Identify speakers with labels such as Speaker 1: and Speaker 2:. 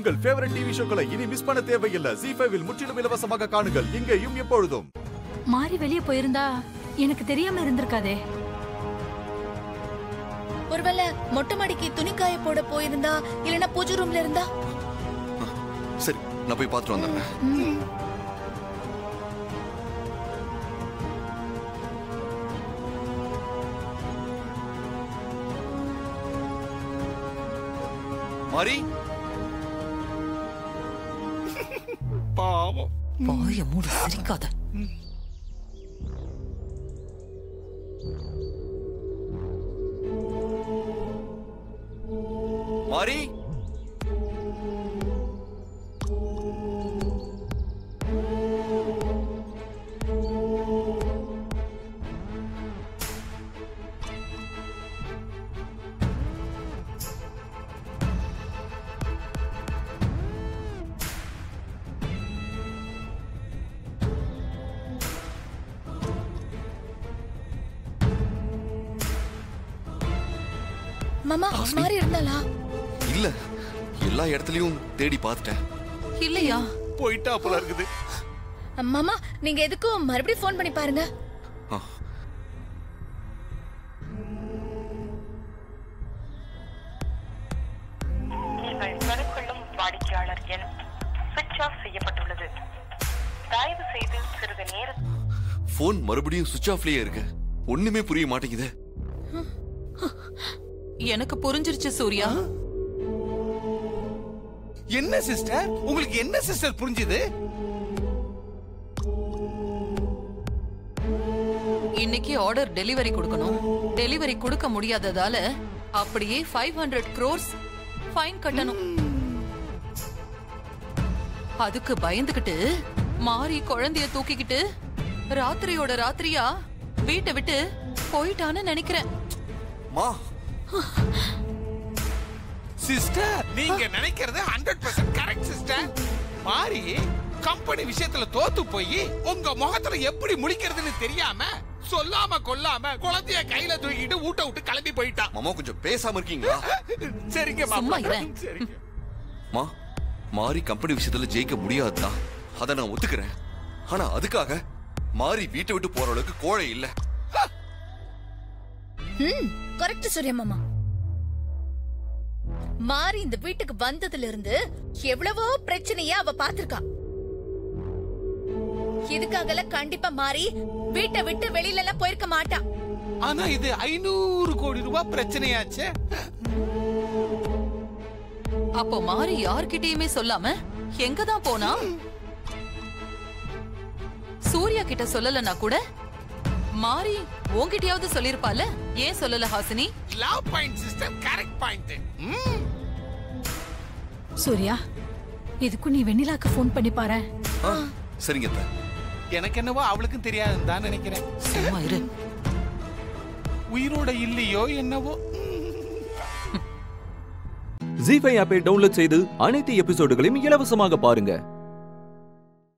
Speaker 1: உங்கள் favourite TV ஷோக்களை இனி miss பண்ண தேவையில்லை ஜி ஃபைவில் முற்றிலும் இலவசமாக காணுங்கள் இங்கேயும் எப்பொழுதும்
Speaker 2: மாறி வெளியே போயிருந்தா எனக்கு தெரியாம இருந்திருக்காதே
Speaker 3: ஒருவேளை மொட்டை மாடிக்கு துணி காய போட போயிருந்தா இல்லனா பூஜை ரூம்ல இருந்தா
Speaker 4: சரி நான் போய் பார்த்துட்டு வந்துடுறேன் மாரி
Speaker 5: பாவம்
Speaker 6: வாய மூடு சிரிக்காத
Speaker 4: மாரி
Speaker 3: மாமா மாறி இருந்தாளா
Speaker 4: இல்ல எல்லா இடத்துலயும் தேடி பார்த்துட்டேன்
Speaker 6: இல்லையா
Speaker 5: போயிட்டா போல இருக்குது
Speaker 3: மாமா நீங்க எதுக்கும் மறுபடியும் ஃபோன் பண்ணி பாருங்க
Speaker 4: ஆ.
Speaker 7: நீங்கள் பெற்றுக்கொள்ளும் வாடிக்கையாளர் எண் சுவிட்ச் ஆஃப் செய்யப்பட்டுள்ளது தயவு செய்து சிறிது நேரம்
Speaker 4: போன் மறுபடியும் சுவிட்ச் ஆஃப்லயே இருக்கு ஒண்ணுமே புரிய மாட்டேங்குது
Speaker 6: எனக்கு புரிஞ்சிருச்சு சூர்யா
Speaker 5: என்ன சிஸ்டர் உங்களுக்கு என்ன சிஸ்டர் புரிஞ்சுது
Speaker 6: இன்னைக்கு ஆர்டர் டெலிவரி கொடுக்கணும் டெலிவரி கொடுக்க முடியாததால அப்படியே ஃபைவ் ஹண்ட்ரட் க்ரோர்ஸ் ஃபைன் கட்டணும் அதுக்கு பயந்துகிட்டு மாறி குழந்தைய தூக்கிக்கிட்டு ராத்திரியோட ராத்திரியா வீட்டை விட்டு போயிட்டான்னு நினைக்கிறேன்
Speaker 4: மா
Speaker 5: சிஸ்டர் நீங்க நினைக்கிறது ஹண்ட்ரட் பர்சன்ட் கரெக்ட் சிஸ்டர் மாறி கம்பெனி விஷயத்துல தோத்து போய் உங்க முகத்துல எப்படி முழிக்கிறதுன்னு தெரியாம சொல்லாம கொல்லாம குழந்தைய கையில தூக்கிட்டு ஊட்ட விட்டு கிளம்பி போயிட்டான்
Speaker 4: மாமா கொஞ்சம் பேசாம இருக்கீங்களா
Speaker 5: சரிங்க
Speaker 6: சும்மா
Speaker 5: மாமா
Speaker 6: இரு.
Speaker 5: சரிங்க
Speaker 4: மா மாறி கம்பெனி விஷயத்துல ஜெயிக்க முடியாதுதான் அதை நான் ஒத்துக்கிறேன் ஆனா அதுக்காக மாறி வீட்டை விட்டு போற அளவுக்கு கோழை இல்ல
Speaker 3: ம் கரெக்ட் சூர்யா மாமா மாறி இந்த வீட்டுக்கு வந்ததுல இருந்து எவ்வளவோ பிரச்சனைய அவ பாத்திருக்கா இதுக்காகல கண்டிப்பா மாறி வீட்டை விட்டு வெளியில எல்லாம் போயிருக்க மாட்டா
Speaker 5: ஆனா இது ஐநூறு கோடி ரூபாய் பிரச்சனையாச்சே
Speaker 6: அப்போ மாறி யார்கிட்டயுமே சொல்லாம எங்க தான் போனா சூர்யா கிட்ட சொல்லலனா கூட மாறி உன்கிட்டயாவது சொல்லிருப்பால ஏன் சொல்லல Hasini
Speaker 5: love point sister correct point
Speaker 2: Surya இதுக்கும் நீ வெண்ணிலாக்கு ஃபோன் பண்ணி பாரு
Speaker 4: ஆ, சரிங்க அத்தை.
Speaker 5: எனக்கு என்னவோ அவளுக்கும் தெரியாதுன்னு தான் நினைக்கிறேன்
Speaker 6: சும்மா இரு
Speaker 5: உயிரோட இல்லையோ என்னவோ
Speaker 8: ஜி ஃபைவ் ஆப்பை டவுன்லோட் செய்து அனைத்து எபிசோடுகளையும் இலவசமாக பாருங்க